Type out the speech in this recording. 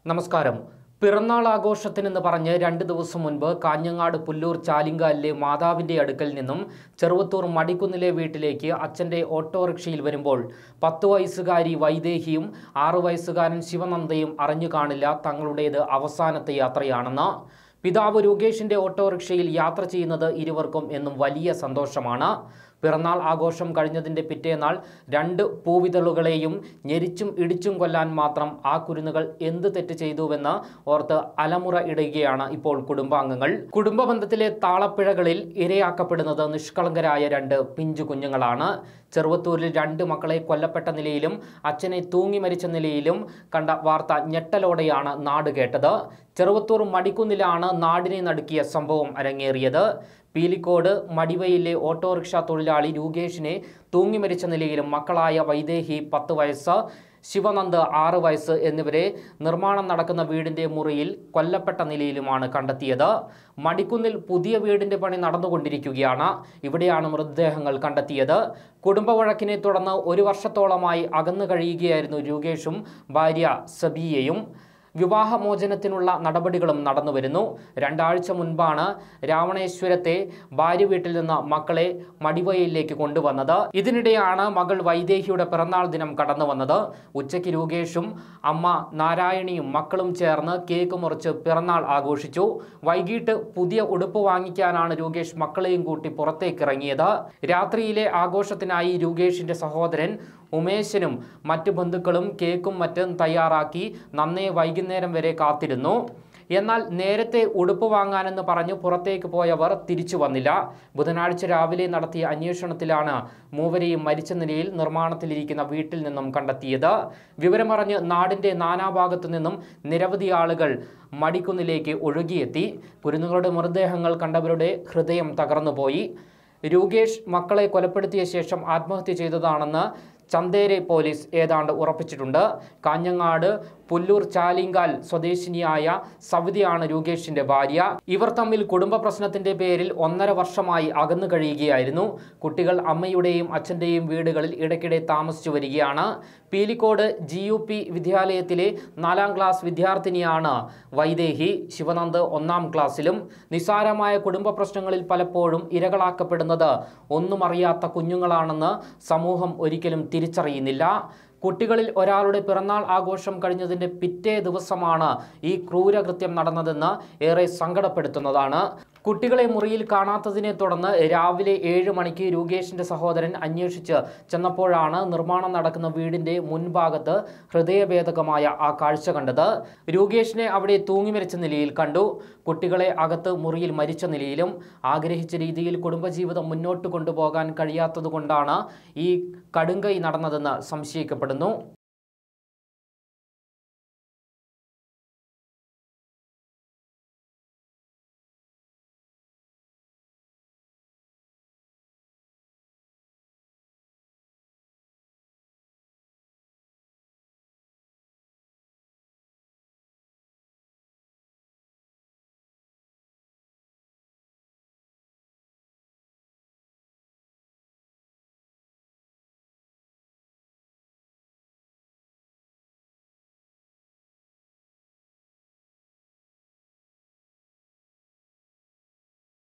നമസ്കാരം പിറന്നാൾ ആഘോഷത്തിനെന്ന് പറഞ്ഞ് രണ്ട് ദിവസം മുൻപ് കാഞ്ഞങ്ങാട് പുല്ലൂർ ചാലിങ്കാലിലെ മാതാവിൻ്റെ അടുക്കൽ നിന്നും ചെറുവത്തൂർ മടിക്കുന്നിലെ വീട്ടിലേക്ക് അച്ഛൻ്റെ ഓട്ടോറിക്ഷയിൽ വരുമ്പോൾ പത്ത് വയസ്സുകാരി വൈദേഹിയും ആറു വയസ്സുകാരൻ ശിവനന്ദയും അറിഞ്ഞു കാണില്ല തങ്ങളുടേത് അവസാനത്തെ യാത്രയാണെന്ന് പിതാവ് രൂകേഷിൻ്റെ ഓട്ടോറിക്ഷയിൽ യാത്ര ചെയ്യുന്നത് ഇരുവർക്കും എന്നും വലിയ സന്തോഷമാണ് പിറന്നാൾ ആഘോഷം കഴിഞ്ഞതിൻ്റെ പിറ്റേന്നാൾ രണ്ട് പൂവിതളുകളെയും ഞെരിച്ചും ഇടിച്ചും കൊല്ലാൻ മാത്രം ആ കുരുന്നുകൾ എന്ത് തെറ്റ് ചെയ്തുവെന്ന് ഓർത്ത് അലമുറ ഇടുകയാണ് ഇപ്പോൾ കുടുംബാംഗങ്ങൾ കുടുംബ ബന്ധത്തിലെ താളപ്പിഴകളിൽ ഇരയാക്കപ്പെടുന്നത് നിഷ്കളങ്കരായ രണ്ട് പിഞ്ചു കുഞ്ഞുങ്ങളാണ് ചെറുവത്തൂരിൽ രണ്ട് മക്കളെ കൊല്ലപ്പെട്ട നിലയിലും അച്ഛനെ തൂങ്ങി മരിച്ച നിലയിലും കണ്ട വാർത്ത ഞെട്ടലോടെയാണ് നാട് കേട്ടത് ചെറുവത്തൂർ മടിക്കുന്നിലാണ് നാടിനെ നടുക്കിയ സംഭവം അരങ്ങേറിയത് പീലിക്കോട് മടിവയിലെ ഓട്ടോറിക്ഷ തൊഴിലാളി രൂകേഷിനെ തൂങ്ങി മരിച്ച നിലയിലും മക്കളായ വൈദേഹി പത്ത് വയസ്സ് ശിവനന്ദ് ആറ് വയസ്സ് എന്നിവരെ നിർമ്മാണം നടക്കുന്ന വീടിൻ്റെ മുറിയിൽ കൊല്ലപ്പെട്ട നിലയിലുമാണ് കണ്ടെത്തിയത് മടിക്കുന്നിൽ പുതിയ വീടിൻ്റെ പണി നടന്നുകൊണ്ടിരിക്കുകയാണ് ഇവിടെയാണ് മൃതദേഹങ്ങൾ കണ്ടെത്തിയത് കുടുംബ വഴക്കിനെ തുടർന്ന് ഒരു വർഷത്തോളമായി അകന്നു കഴിയുകയായിരുന്നു രൂകേഷും ഭാര്യ സബിയയും വിവാഹമോചനത്തിനുള്ള നടപടികളും നടന്നുവരുന്നു രണ്ടാഴ്ച മുൻപാണ് രാവണേശ്വരത്തെ ഭാര്യ വീട്ടിൽ നിന്ന് മക്കളെ മടിവയലിലേക്ക് കൊണ്ടുവന്നത് ഇതിനിടെയാണ് മകൾ വൈദേഹിയുടെ പിറന്നാൾ ദിനം കടന്നു വന്നത് ഉച്ചയ്ക്ക് രൂകേഷും അമ്മ നാരായണിയും മക്കളും ചേർന്ന് കേക്ക് മുറിച്ച് പിറന്നാൾ ആഘോഷിച്ചു വൈകിട്ട് പുതിയ ഉടുപ്പ് വാങ്ങിക്കാനാണ് രൂകേഷ് മക്കളെയും കൂട്ടി പുറത്തേക്ക് ഇറങ്ങിയത് രാത്രിയിലെ ആഘോഷത്തിനായി രൂകേഷിന്റെ സഹോദരൻ ഉമേശനും മറ്റു ബന്ധുക്കളും കേക്കും മറ്റും തയ്യാറാക്കി നന്നേ വൈകുന്നേരം വരെ കാത്തിരുന്നു എന്നാൽ നേരത്തെ ഉടുപ്പ് വാങ്ങാനെന്ന് പറഞ്ഞ് പുറത്തേക്ക് പോയവർ തിരിച്ചു വന്നില്ല ബുധനാഴ്ച രാവിലെ നടത്തിയ അന്വേഷണത്തിലാണ് മൂവരെയും മരിച്ച നിലയിൽ നിർമ്മാണത്തിലിരിക്കുന്ന വീട്ടിൽ നിന്നും കണ്ടെത്തിയത് വിവരമറിഞ്ഞ് നാടിൻ്റെ നാനാഭാഗത്തു നിന്നും നിരവധി ആളുകൾ മടിക്കുന്നിലേക്ക് ഒഴുകിയെത്തി കുരുന്നുകളുടെ മൃതദേഹങ്ങൾ കണ്ടവരുടെ ഹൃദയം തകർന്നുപോയി രൂകേഷ് മക്കളെ കൊലപ്പെടുത്തിയ ശേഷം ആത്മഹത്യ ചെയ്തതാണെന്ന് ചന്തേരെ പോലീസ് ഏതാണ്ട് ഉറപ്പിച്ചിട്ടുണ്ട് കാഞ്ഞങ്ങാട് പുല്ലൂർ ചാലിങ്കാൽ സ്വദേശിനിയായ സവിതയാണ് രൂകേഷിന്റെ ഭാര്യ ഇവർ തമ്മിൽ കുടുംബ പ്രശ്നത്തിന്റെ പേരിൽ ഒന്നര വർഷമായി അകന്നു കഴിയുകയായിരുന്നു കുട്ടികൾ അമ്മയുടെയും അച്ഛൻ്റെയും വീടുകളിൽ ഇടയ്ക്കിടെ താമസിച്ചു വരികയാണ് പീലിക്കോട് ജി യു പി വിദ്യാലയത്തിലെ നാലാം ക്ലാസ് വിദ്യാർത്ഥിനിയാണ് വൈദേഹി ശിവനന്ദ് ഒന്നാം ക്ലാസ്സിലും നിസ്സാരമായ കുടുംബ പ്രശ്നങ്ങളിൽ പലപ്പോഴും ഇരകളാക്കപ്പെടുന്നത് ഒന്നും അറിയാത്ത കുഞ്ഞുങ്ങളാണെന്ന് സമൂഹം ഒരിക്കലും തിരിച്ചറിയുന്നില്ല കുട്ടികളിൽ ഒരാളുടെ പിറന്നാൾ ആഘോഷം കഴിഞ്ഞതിൻ്റെ പിറ്റേ ദിവസമാണ് ഈ ക്രൂരകൃത്യം നടന്നതെന്ന് ഏറെ സങ്കടപ്പെടുത്തുന്നതാണ് കുട്ടികളെ മുറിയിൽ കാണാത്തതിനെ തുടർന്ന് രാവിലെ ഏഴ് മണിക്ക് രൂകേഷിന്റെ സഹോദരൻ അന്വേഷിച്ച് ചെന്നപ്പോഴാണ് നിർമ്മാണം നടക്കുന്ന വീടിന്റെ മുൻഭാഗത്ത് ഹൃദയഭേദകമായ ആ കാഴ്ച കണ്ടത് രൂകേഷിനെ അവിടെ തൂങ്ങിമരിച്ച നിലയിൽ കണ്ടു കുട്ടികളെ അകത്ത് മുറിയിൽ മരിച്ച നിലയിലും ആഗ്രഹിച്ച രീതിയിൽ കുടുംബജീവിതം മുന്നോട്ട് കൊണ്ടുപോകാൻ കഴിയാത്തതുകൊണ്ടാണ് ഈ കടുങ്കൈ നടന്നതെന്ന് സംശയിക്കപ്പെടുന്നു